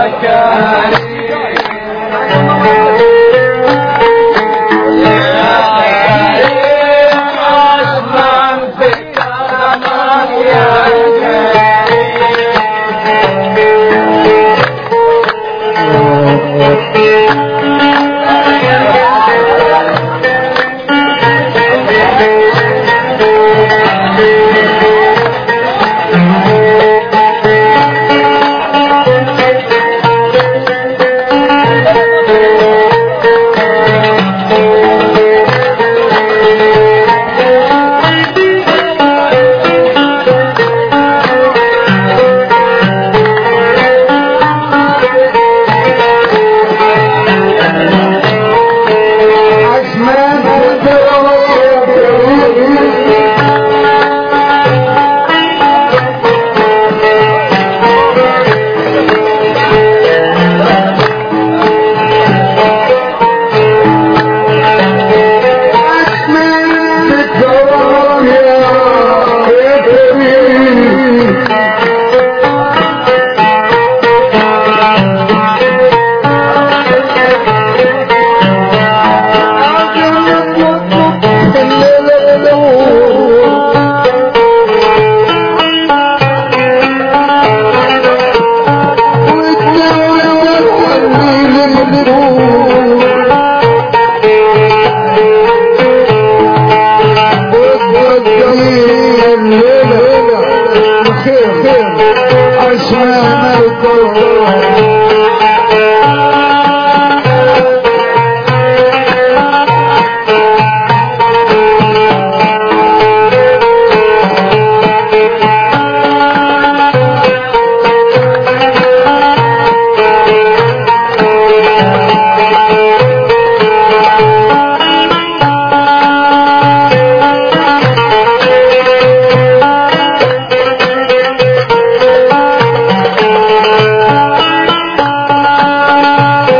Thank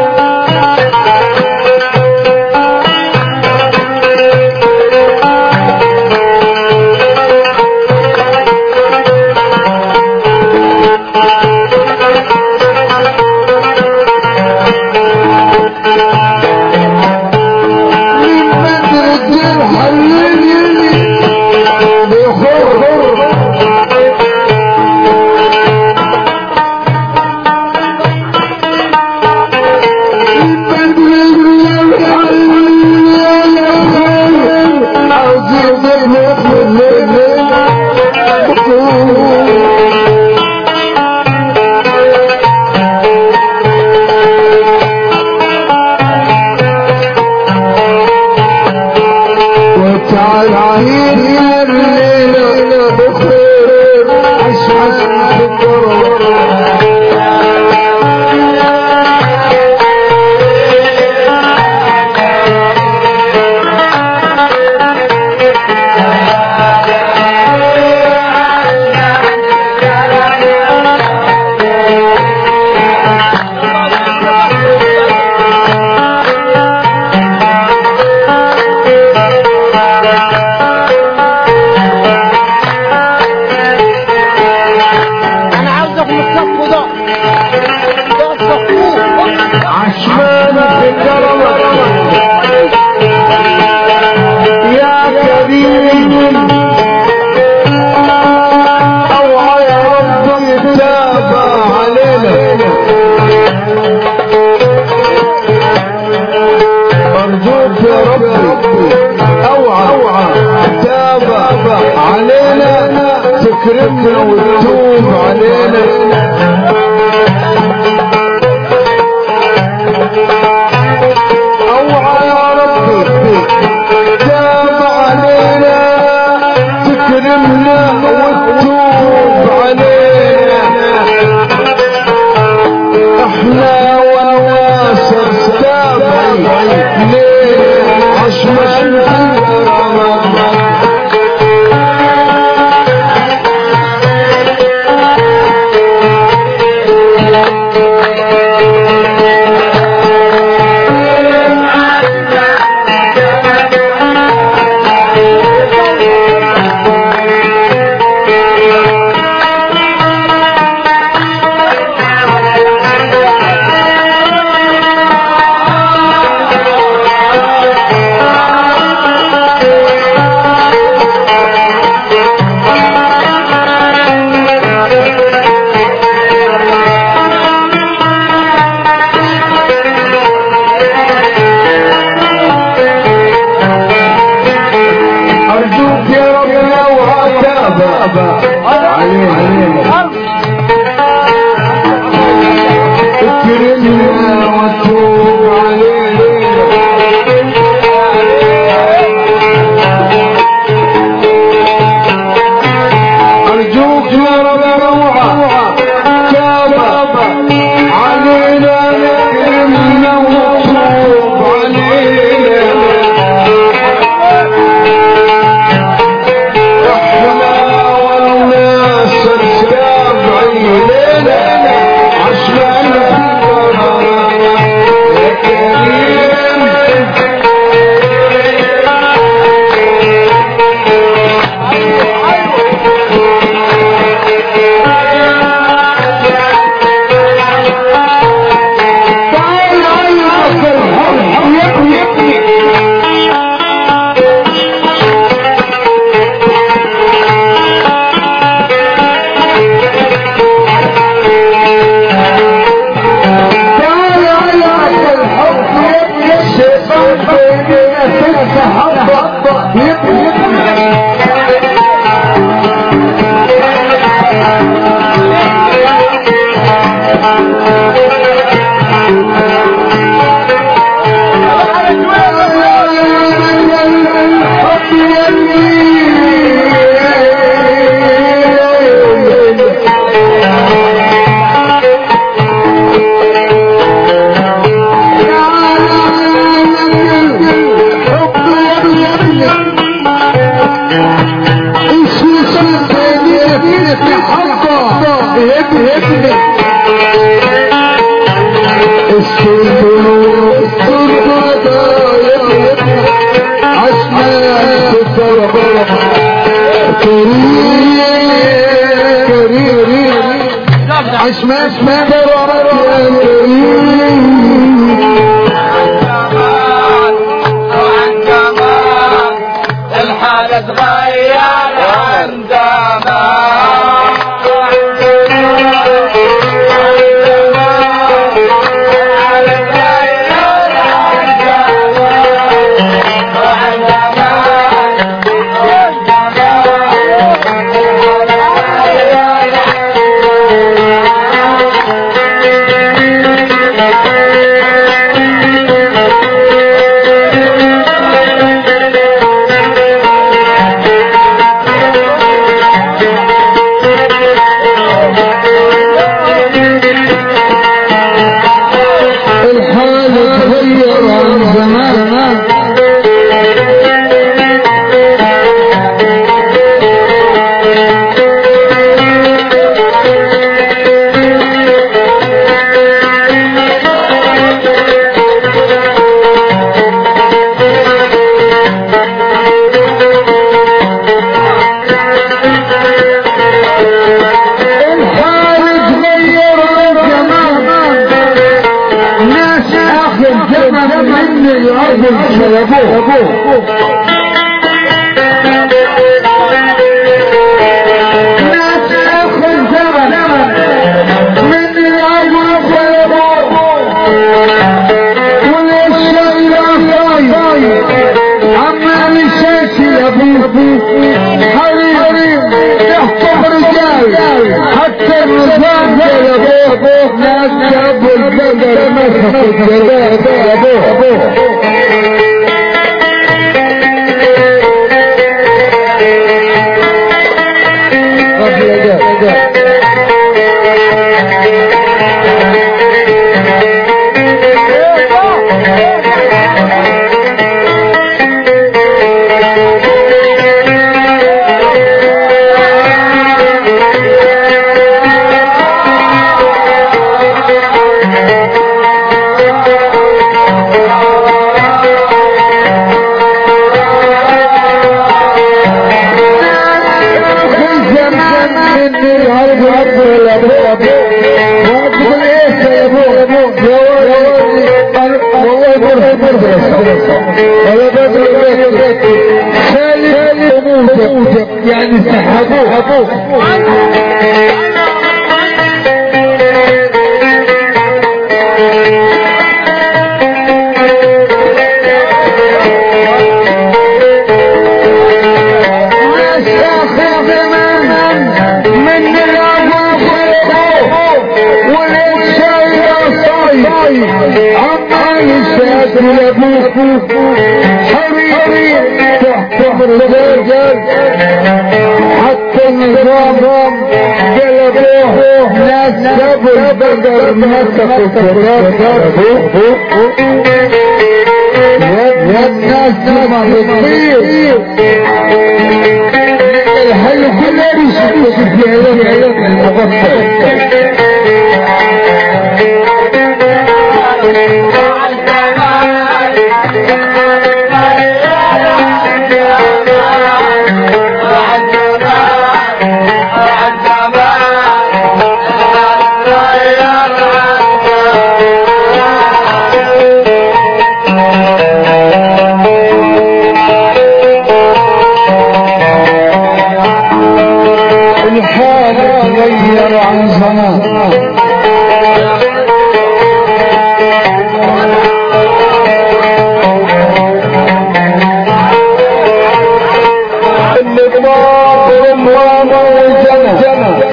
عشمة ما بررت يا كريم الحالة تغير عندما الحال تغير عن زمان الحال تغير عن زمان ناس اخر زمن مني الارض شربوه ناس اخر زمن مني الارض شربوه والشيء خايف عمال يشاكي ابوه حريم يحكم رجال حتى النظام جلبوه ناس جابوا القدر مسكوا الجبال جلبوه في زمان من الهرب هرب الابواب وقبل ايش يا ابوه هو يمر مدرسة ولا بدر خالد أموته يعني سحبوه ابوه ناس آخر زمان من الأبواب والإنسان صايد عمال يشهد لأبوه حبيبي تحت الرجال حتى النظام قلبوه ناس جابوا البقر مسكوا التراب يا الناس لما بتطير الحل كله بيشوف في علم علم المغفر الحال تغير عن زمان اللي طار ماما وجنى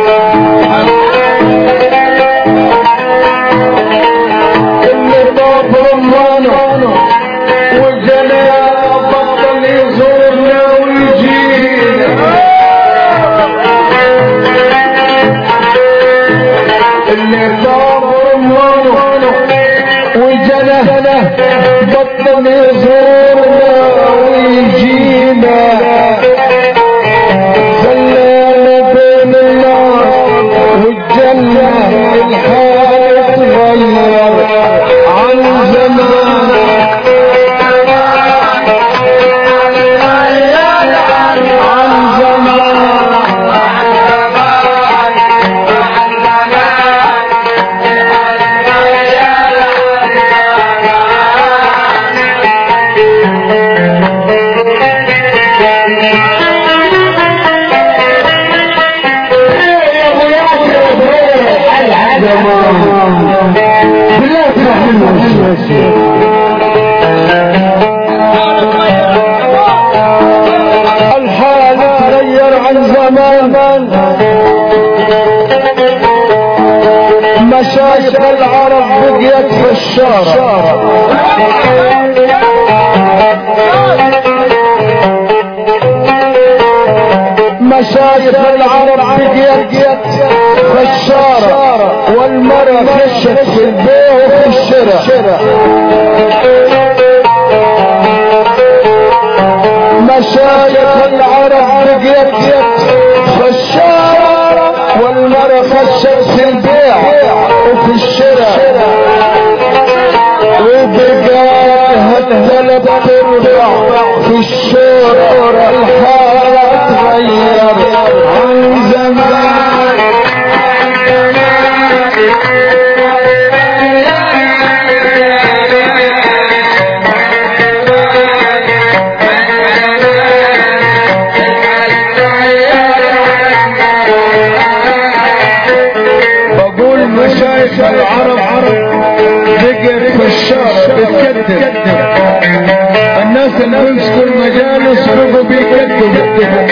اللي طار ماما وجنى بطل يزورنا ويجينا اللي صار رمانه وجنه بطل يزورنا ويجينا خلانا بين النار والجنة الحال تغير الحال تغير عن زمان مشايخ العرب بقيت في الشارع مشايخ العرب بقيت في الشارع والمرأة خشت في البيع وفي الشارع مشايخ العرب بقيت في الشارع والمرأة خشت في البيع وفي الشراء وبقالها الثلاث تربع في الشورى الحالة تغير عن زمان بقول مشايخ العرب بقت في الشارع بتكذب الناس اللي بيمسكوا المجالس بقوا بيكذبوا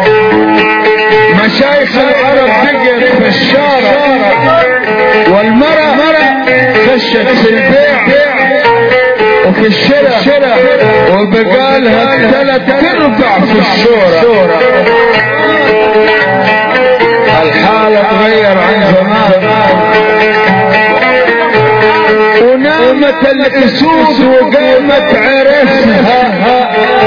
مشايخ العرب بقت في الشارع والمرأة خشت في البيع وفي الشراء وبقالها ثلاث ارباع في الشورى الحالة تغير عن زمان ونامت الاسود وقامت عرسها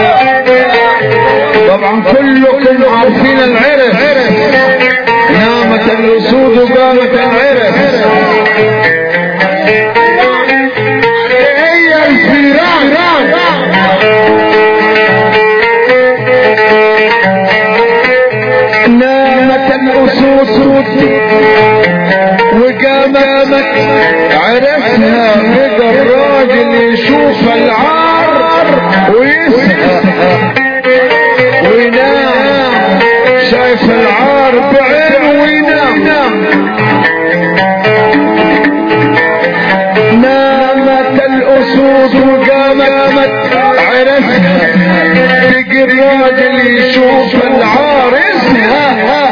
طبعا كلكم عارفين العرس نامت الاسود وقامت العرس هي الفيران نامت الاسود وقامت عرفها بقى الراجل يشوف العار ويسهى وينام شايف العار بعينه وينام نامت الاسود وقامت عرفها بقى الراجل يشوف العار يسهى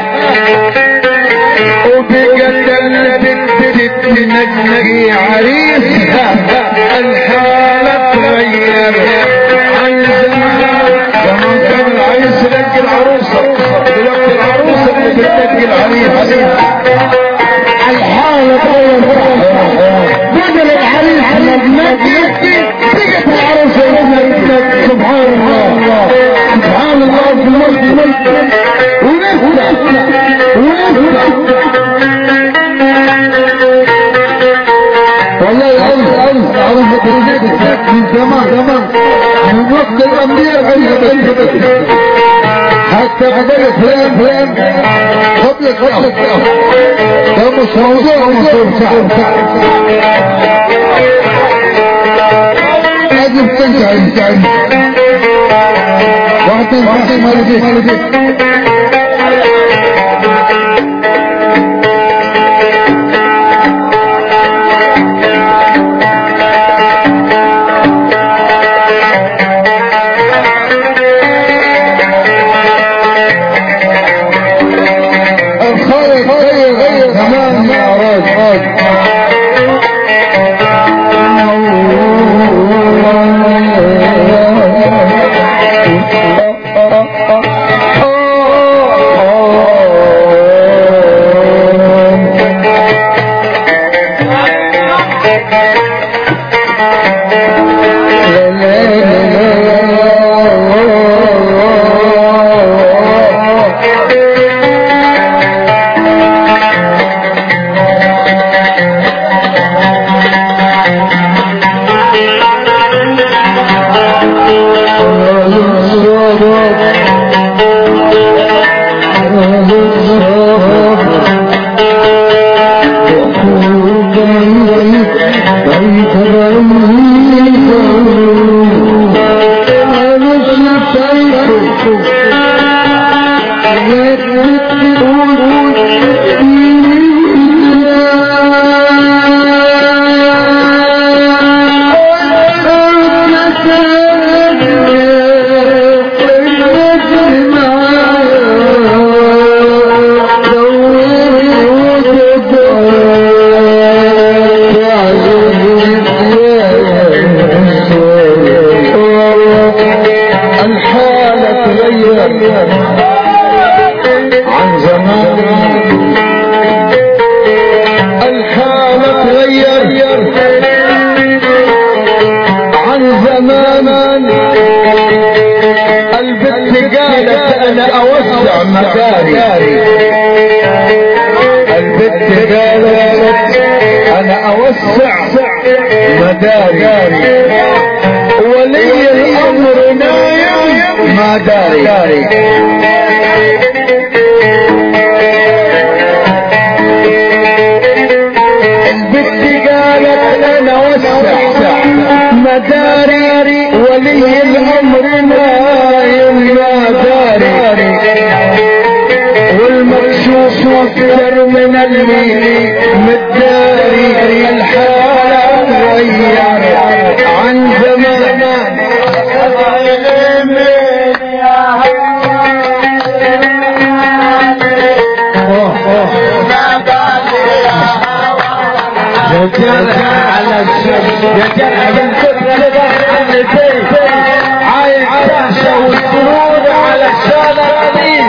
وبقت البنت تنقي عريسها الحالة تغير عن زمان زمان كان العريس ينقي العروسة دلوقتي العروسة اللي بتنقي العريس الحالة تغير بدل الحريص المجنبي بقت العروسة المجنبي سبحان الله سبحان الله في الملك ونفسه ونفسه والله العرس عرس عرس من زمان زمان من وقت الانبياء عرس حتى قبل فلان فلان قبل قبل ده مش موضوع موضوع صعب لازم تنتهي انتهي واحد واحد ما لقيت الخالق غير غير زمان يا راجل اوسع مداري البت قالت انا اوسع مداري ولي الامر نايم ما داري البت قالت انا وسع مداري ولي الامر نايم ما داري والمكشوف اكثر من اللي مداري الحالة غير عن زمان رجال على الشمس رجال من كتر الحنتين عايز تحشى والسرور على الشارع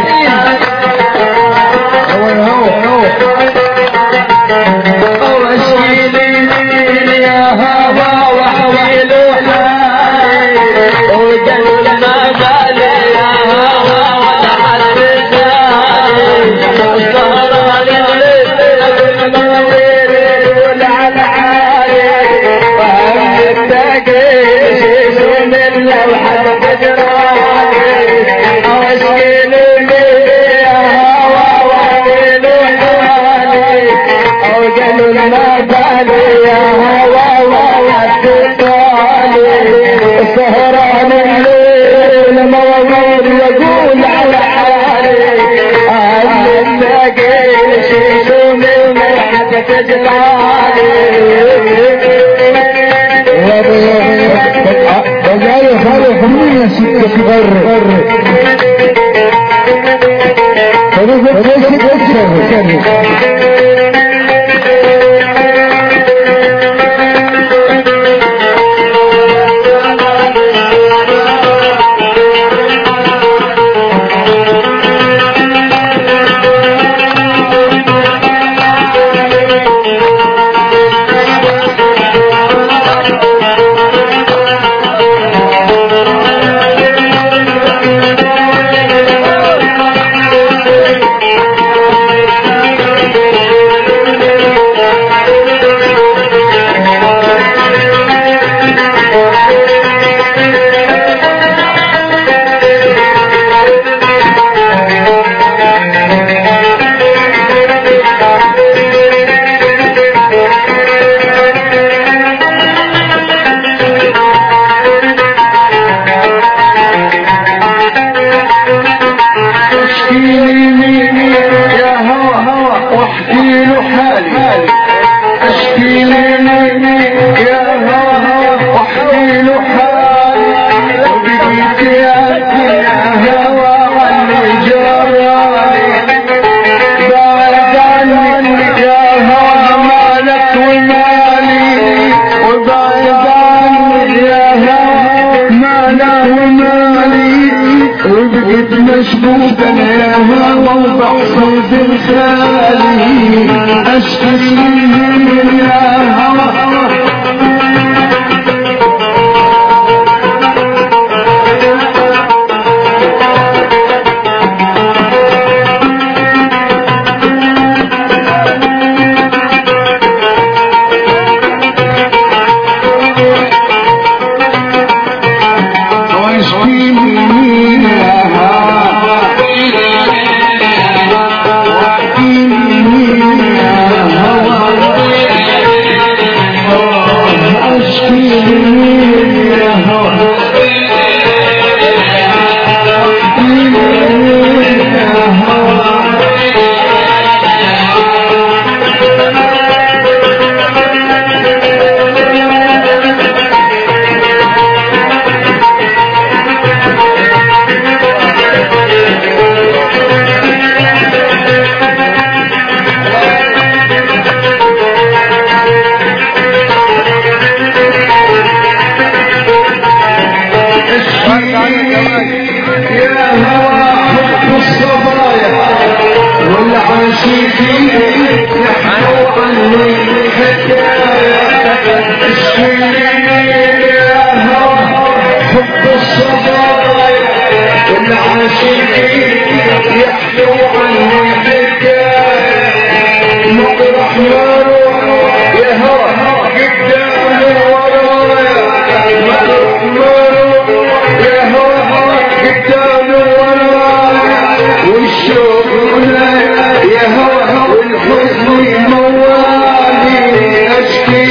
هو هو هو واشيلي يا هوا واحويله حالي وقلب ما بالي يا هوا ولا حد ثاني وصار لي على عالي وهم التقيش من لوحة حجراني واشيلي يا هوا واحويله حالي وقلب ما بالي يا هوا ولا سهران الليل موعود يقول على حالي أهل الثقيل شيشو من حتى تجلالي بقايا خالق مين يا ست تغر فريق ليش يكسر يا هوى واحكي له حالي اشكي لي يا هوى واحكي له حالي وبقيت يا هوى عني جرالي بعد عنك يا هوى مالك ومالي وبعد عنك يا هوى مالك ومالي وبقيت مشبوكا يا هوى وبحصد الخالي اشكي يا هوى واشكي يا هوى واحكي يا هوى اشكي يا هوى يا هوى يا هوى حب الصبايا والعاشقين يحكوا عني حكاية اشكيني يا هوى حب الصبايا والعاشقين يحكوا عنه الحكاية مطرح ما روح يا هوى قدام ورايا مطرح ما روح يا هوى قدام ورايا والشوق يا هوى والحزن موالي اشكي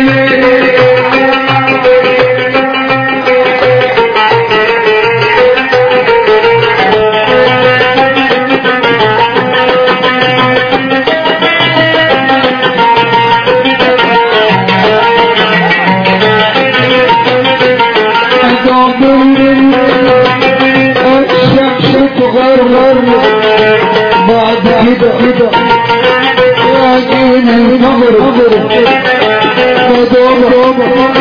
الشمس تغرر بعد كده كده واجينا المغرب فدوب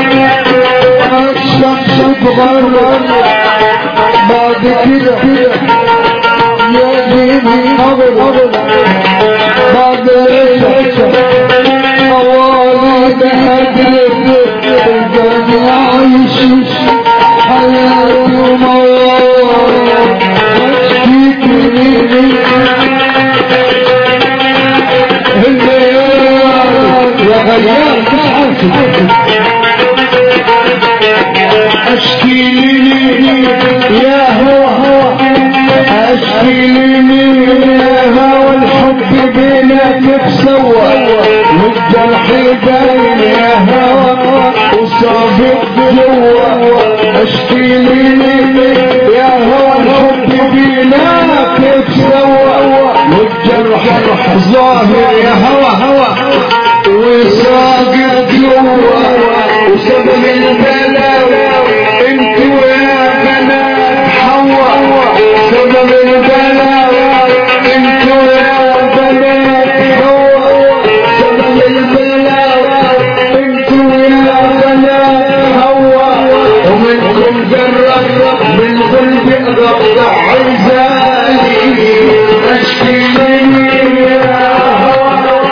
الشمس تغرر بعد كده كده يجينا المغرب بعد العشاء مواليد هدر الدنيا عايش حياتي وموالي اشكيك يا غيان اشكي يا هو هو اشكي يا هو الحب بينك سوى والجرح باين يا هوى وصابت جوا اشكي يا هو الحب بينك سوى والجرح ظاهر يا هوى هوى وساقط جوا وسبب البلاوي انت ويا بنات حوا سبب البلاوي انت ويا بنات حوا سبب البلاوي انت ويا بنات حوا ومنكم جرب بالقلب اقطع عزالي اشكي مني يا هوى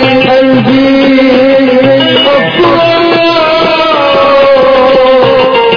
قلبي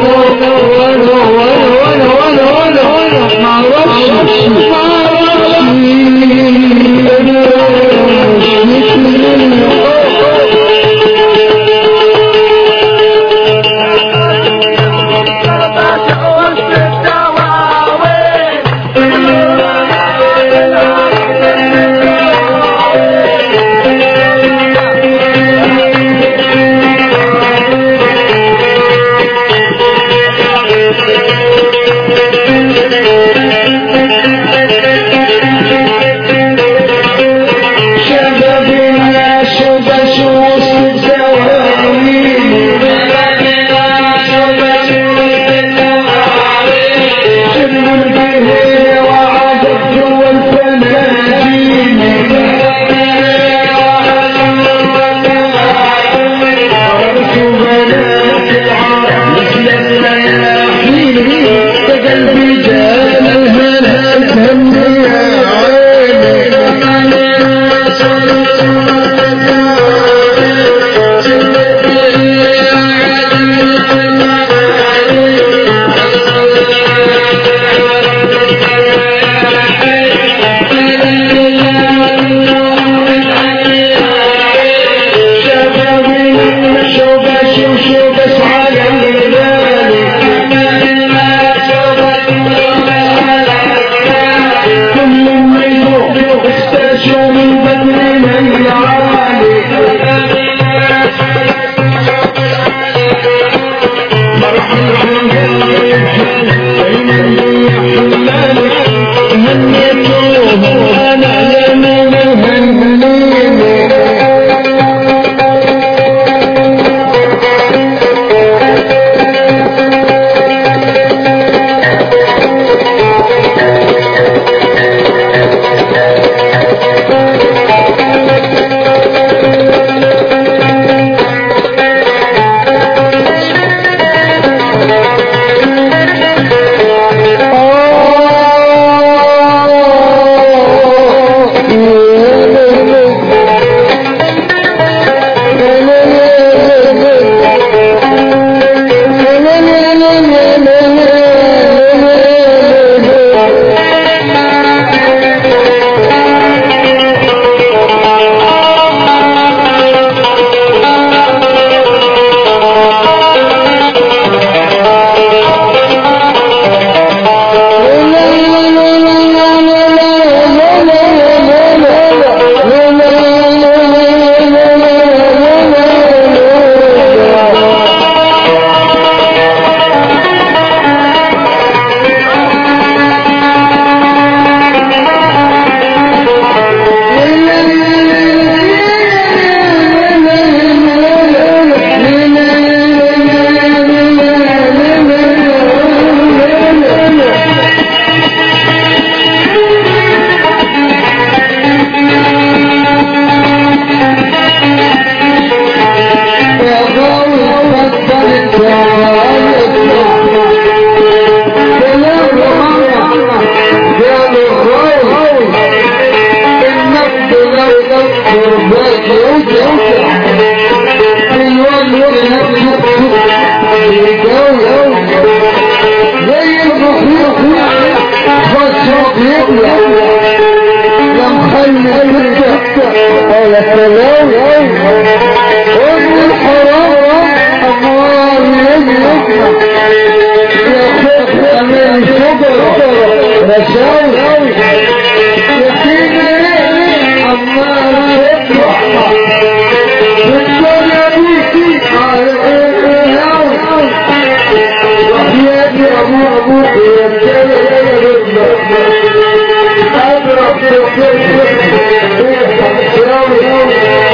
أضرب في الصدر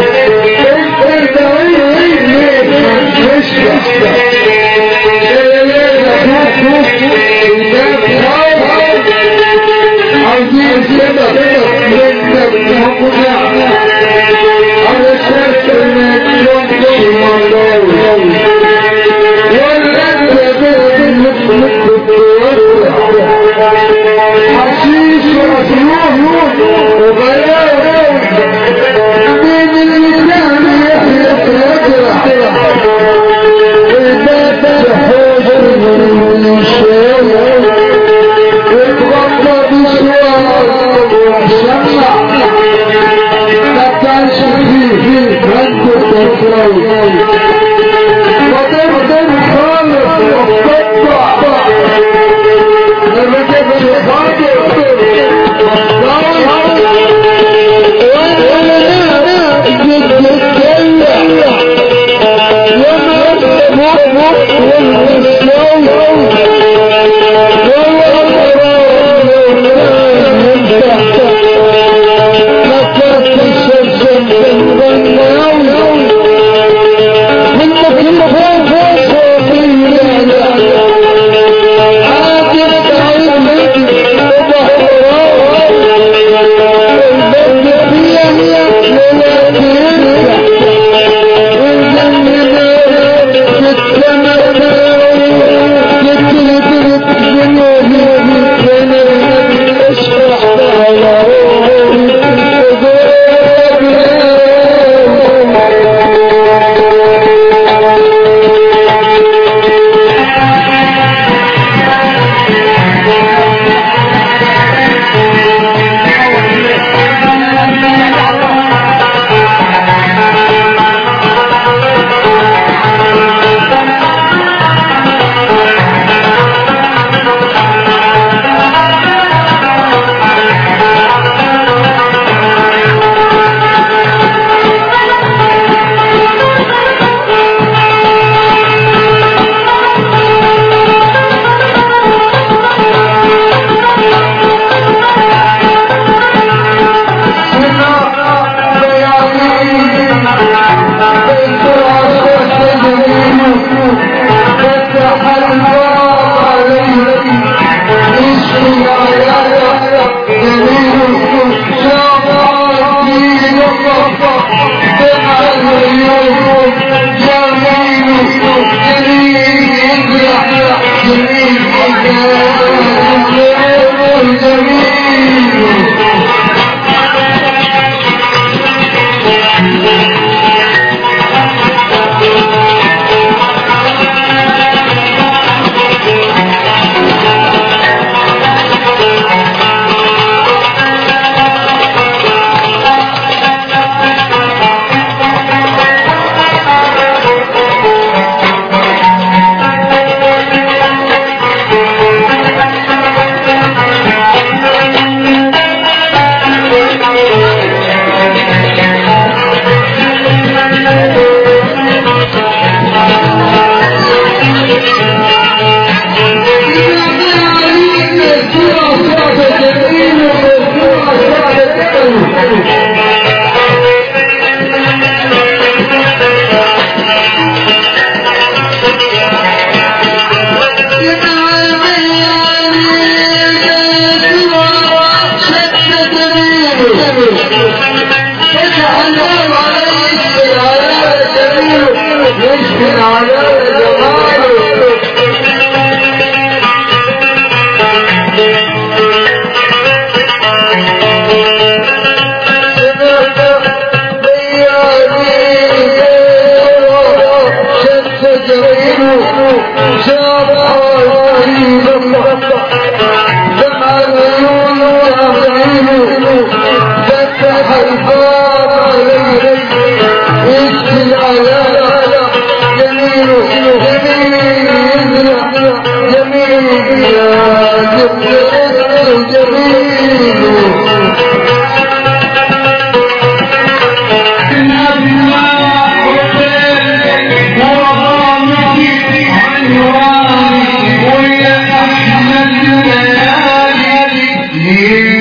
Yeah.